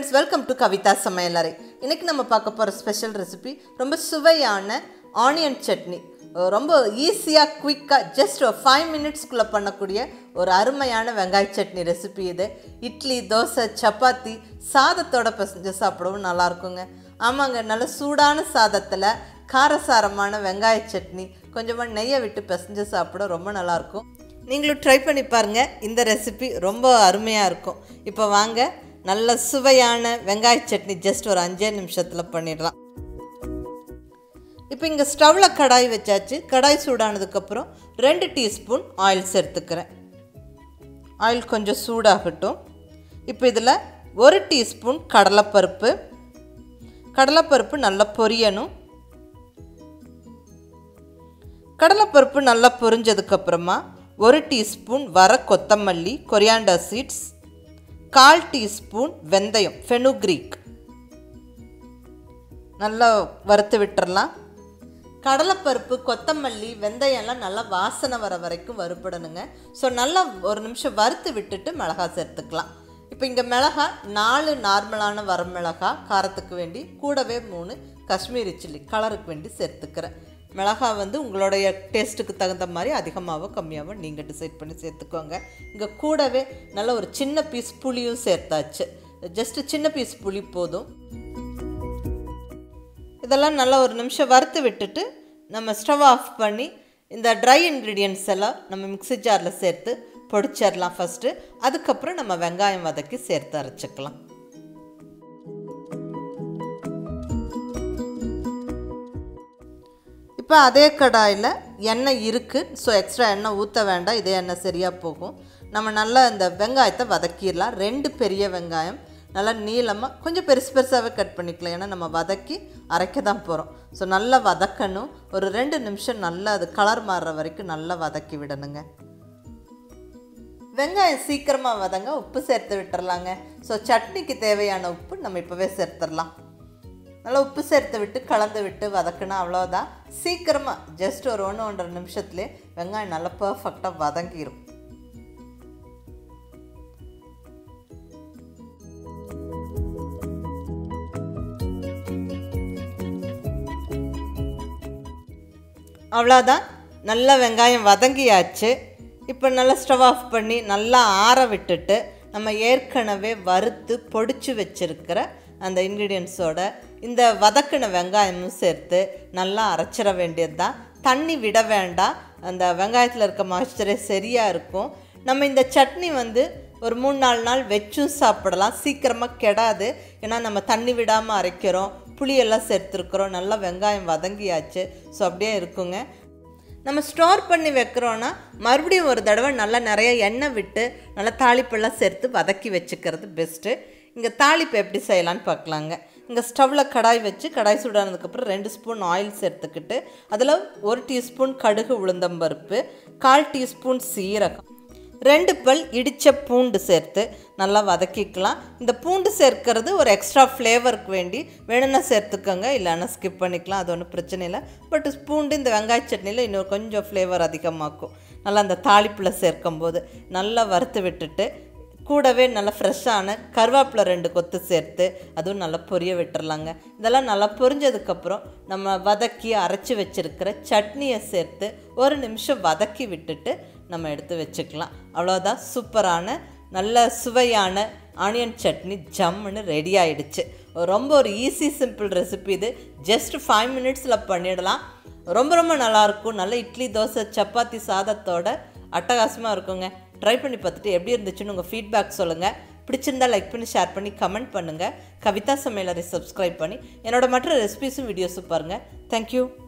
friends welcome to Kavitha சமையலறை இன்னைக்கு நம்ம பார்க்க போகிற ஸ்பெஷல் ரெசிபி ரொம்ப சுவையான ஆனியன் சட்னி அஹ் ரொம்ப ஈஸியாக குயிக்காக ஜஸ்ட் ஒரு ஃபைவ் மினிட்ஸ்க்குள்ளே பண்ணக்கூடிய ஒரு அருமையான வெங்காய சட்னி ரெசிபி இது இட்லி தோசை சப்பாத்தி சாதத்தோட பிசைஞ்சு சாப்பிடவும் நல்லா இருக்குங்க ஆமாங்க நல்ல சூடான சாதத்தில் காரசாரமான வெங்காய சட்னி கொஞ்சமாக நெய்யை விட்டு பிசைஞ்சு சாப்பிட ரொம்ப நல்லாயிருக்கும் நீங்களும் ட்ரை பண்ணி பாருங்கள் இந்த ரெசிபி ரொம்ப அருமையாக இருக்கும் இப்போ வாங்க நல்ல சுவையான வெங்காய சட்னி ஜஸ்ட் ஒரு அஞ்சே நிமிஷத்தில் பண்ணிடலாம் இப்போ இங்கே ஸ்டவ்வில் கடாய் வச்சாச்சு கடாய் சூடானதுக்கப்புறம் ரெண்டு டீஸ்பூன் ஆயில் சேர்த்துக்கிறேன் ஆயில் கொஞ்சம் சூடாகட்டும் இப்போ இதில் ஒரு டீஸ்பூன் கடலைப்பருப்பு கடலைப்பருப்பு நல்லா பொரியணும் கடலைப்பருப்பு நல்லா பொரிஞ்சதுக்கப்புறமா ஒரு டீஸ்பூன் வர கொத்தமல்லி கொரியாண்டர் சீட்ஸ் கால் டீஸ்பூன் வெந்தயம் ஃபெனுக்ரீக் நல்லா வறுத்து விட்டுறலாம் கடலைப்பருப்பு கொத்தமல்லி வெந்தயம்லாம் நல்லா வாசனை வர வரைக்கும் வறுபடணுங்க ஸோ நல்லா ஒரு நிமிஷம் வறுத்து விட்டுட்டு மிளகா சேர்த்துக்கலாம் இப்போ இங்கே மிளகா நாலு நார்மலான வரமிளகா காரத்துக்கு வேண்டி கூடவே மூணு காஷ்மீரி சில்லி கலருக்கு வேண்டி சேர்த்துக்கிறேன் மிளகா வந்து உங்களுடைய டேஸ்ட்டுக்கு தகுந்த மாதிரி அதிகமாகவோ கம்மியாகவோ நீங்கள் டிசைட் பண்ணி சேர்த்துக்கோங்க இங்கே கூடவே நல்ல ஒரு சின்ன பீஸ் புளியும் சேர்த்தாச்சு ஜஸ்ட்டு சின்ன பீஸ் புளி போதும் இதெல்லாம் நல்லா ஒரு நிமிஷம் வறுத்து விட்டுட்டு நம்ம ஸ்டவ் ஆஃப் பண்ணி இந்த ட்ரை இன்க்ரீடியன்ட்ஸ் எல்லாம் நம்ம மிக்ஸி ஜாரில் சேர்த்து பொடிச்சிடலாம் ஃபஸ்ட்டு அதுக்கப்புறம் நம்ம வெங்காயம் வதக்கி சேர்த்து அரைச்சிக்கலாம் இப்போ அதே கடாயில் எண்ணெய் இருக்குது ஸோ எக்ஸ்ட்ரா எண்ணெய் ஊற்ற வேண்டாம் இதே எண்ணெய் சரியாக போகும் நம்ம நல்லா இந்த வெங்காயத்தை வதக்கிடலாம் ரெண்டு பெரிய வெங்காயம் நல்லா நீளமாக கொஞ்சம் பெருசு பெருசாகவே கட் பண்ணிக்கலாம் ஏன்னா நம்ம வதக்கி அரைக்க தான் போகிறோம் ஸோ நல்லா வதக்கணும் ஒரு ரெண்டு நிமிஷம் நல்லா அது கலர் மாறுற வரைக்கும் நல்லா வதக்கி விடணுங்க வெங்காயம் சீக்கிரமாக வதங்க உப்பு சேர்த்து விட்டுறலாங்க ஸோ சட்னிக்கு தேவையான உப்பு நம்ம இப்போவே சேர்த்துடலாம் நல்லா உப்பு சேர்த்து விட்டு கலந்து விட்டு வதக்குனா அவ்வளோதான் சீக்கிரமாக ஜஸ்ட் ஒரு ஒன்று ஒன்றரை நிமிஷத்துலேயே வெங்காயம் நல்லா பர்ஃபெக்டாக வதங்கிடும் அவ்வளோதான் நல்லா வெங்காயம் வதங்கியாச்சு இப்போ நல்லா ஸ்டவ் ஆஃப் பண்ணி நல்லா ஆற விட்டுட்டு நம்ம ஏற்கனவே வறுத்து பொடிச்சு வச்சுருக்கிற அந்த இன்க்ரீடியன்ஸோட இந்த வதக்கின வெங்காயமும் சேர்த்து நல்லா அரைச்சிட வேண்டியது தான் தண்ணி விட வேண்டாம் அந்த வெங்காயத்தில் இருக்க மாய்ச்சரே சரியாக இருக்கும் நம்ம இந்த சட்னி வந்து ஒரு மூணு நாலு நாள் வச்சும் சாப்பிடலாம் சீக்கிரமாக கெடாது ஏன்னா நம்ம தண்ணி விடாமல் அரைக்கிறோம் புளியெல்லாம் சேர்த்துருக்குறோம் நல்லா வெங்காயம் வதங்கியாச்சு ஸோ அப்படியே இருக்குங்க நம்ம ஸ்டோர் பண்ணி வைக்கிறோன்னா மறுபடியும் ஒரு தடவை நல்லா நிறைய எண்ணெய் விட்டு நல்லா தாளிப்பெல்லாம் சேர்த்து வதக்கி வச்சுக்கிறது பெஸ்ட்டு இங்கே தாளிப்பு எப்படி செய்யலான்னு பார்க்கலாங்க இங்கே ஸ்டவ்வில் கடாய் வச்சு கடாய் சூடானதுக்கப்புறம் ரெண்டு ஸ்பூன் ஆயில் சேர்த்துக்கிட்டு அதில் ஒரு டீஸ்பூன் கடுகு உளுந்தம்பருப்பு கால் டீஸ்பூன் சீரகம் ரெண்டு பல் இடித்த பூண்டு சேர்த்து நல்லா வதக்கிக்கலாம் இந்த பூண்டு சேர்க்கறது ஒரு எக்ஸ்ட்ரா ஃப்ளேவருக்கு வேண்டி வேணும்னா சேர்த்துக்கோங்க இல்லைன்னா ஸ்கிப் பண்ணிக்கலாம் அது ஒன்றும் பிரச்சனை இல்லை பட் பூண்டு இந்த வெங்காய சட்னியில் இன்னும் கொஞ்சம் ஃப்ளேவர் அதிகமாக்கும் நல்லா அந்த தாளிப்பில் சேர்க்கும்போது நல்லா வறுத்து விட்டுட்டு கூடவே நல்லா ஃப்ரெஷ்ஷான கருவேப்பிலை ரெண்டு கொத்து சேர்த்து அதுவும் நல்லா பொரிய விட்டுறலாங்க இதெல்லாம் நல்லா பொரிஞ்சதுக்கப்புறம் நம்ம வதக்கி அரைச்சி வச்சுருக்கிற சட்னியை சேர்த்து ஒரு நிமிஷம் வதக்கி விட்டுட்டு நம்ம எடுத்து வச்சுக்கலாம் அவ்வளோதான் சூப்பரான நல்ல சுவையான ஆனியன் சட்னி ஜம்முன்னு ரெடி ஆயிடுச்சு ரொம்ப ஒரு ஈஸி சிம்பிள் ரெசிபி இது ஜஸ்ட் ஃபைவ் மினிட்ஸில் பண்ணிடலாம் ரொம்ப ரொம்ப நல்லாயிருக்கும் நல்ல இட்லி தோசை சப்பாத்தி சாதத்தோட அட்டகாசமாக இருக்குங்க ட்ரை பண்ணி பார்த்துட்டு எப்படி இருந்துச்சுன்னு உங்கள் ஃபீட்பேக் சொல்லுங்கள் பிடிச்சிருந்தா லைக் பண்ணி ஷேர் பண்ணி கமெண்ட் பண்ணுங்கள் கவிதா சமையலரை சப்ஸ்கிரைப் பண்ணி என்னோட மற்ற ரெசிபிஸும் வீடியோஸும் பாருங்கள் தேங்க்யூ